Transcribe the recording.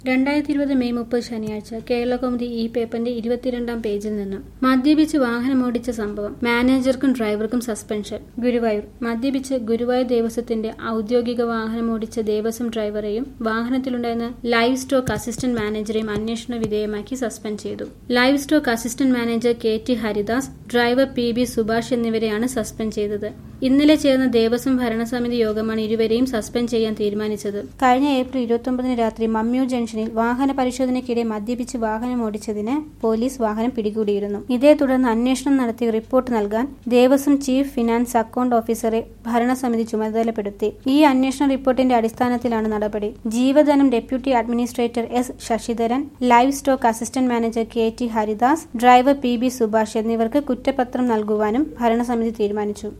രണ്ടായിരത്തി ഇരുപത് മെയ് മുപ്പത് ശനിയാഴ്ച കേരളകൗമുദി ഈ പേപ്പറിന്റെ ഇരുപത്തിരണ്ടാം പേജിൽ നിന്നും മദ്യപിച്ച് വാഹനമോടിച്ച സംഭവം മാനേജർക്കും ഡ്രൈവർക്കും സസ്പെൻഷൻ ഗുരുവായൂർ മദ്യപിച്ച് ഗുരുവായൂർ ദേവസ്വത്തിന്റെ ഔദ്യോഗിക വാഹനമോടിച്ച ദേവസ്വം ഡ്രൈവറെയും വാഹനത്തിലുണ്ടായിരുന്ന ലൈവ് സ്റ്റോക്ക് അസിസ്റ്റന്റ് മാനേജറെയും അന്വേഷണ വിധേയമാക്കി സസ്പെൻഡ് ചെയ്തു live stock assistant manager K T Haridas driver P B Subhash എന്നിവരെയാണ് സസ്പെൻഡ് ചെയ്തത് ഇന്നലെ ചേർന്ന ദേവസ്വം ഭരണസമിതി യോഗമാണ് ഇരുവരെയും സസ്പെൻഡ് ചെയ്യാൻ തീരുമാനിച്ചത് കഴിഞ്ഞ ഏപ്രിൽ ഇരുപത്തൊമ്പതിന് രാത്രി മമ്മ്യൂർ ജംഗ്ഷനിൽ വാഹന പരിശോധനയ്ക്കിടെ മദ്യപിച്ച് വാഹനം ഓടിച്ചതിന് പോലീസ് വാഹനം പിടികൂടിയിരുന്നു ഇതേ തുടർന്ന് അന്വേഷണം നടത്തി റിപ്പോർട്ട് നൽകാൻ ദേവസ്വം ചീഫ് ഫിനാൻസ് അക്കൌണ്ട് ഓഫീസറെ ഭരണസമിതി ചുമതലപ്പെടുത്തി ഈ അന്വേഷണ റിപ്പോർട്ടിന്റെ അടിസ്ഥാനത്തിലാണ് നടപടി ജീവധനം deputy administrator S Sasidharan live stock assistant manager K T Haridas driver P B Subhash എന്നിവർക്ക് കുറ്റപത്രം നൽകുവാനും ഭരണസമിതി തീരുമാനിച്ചു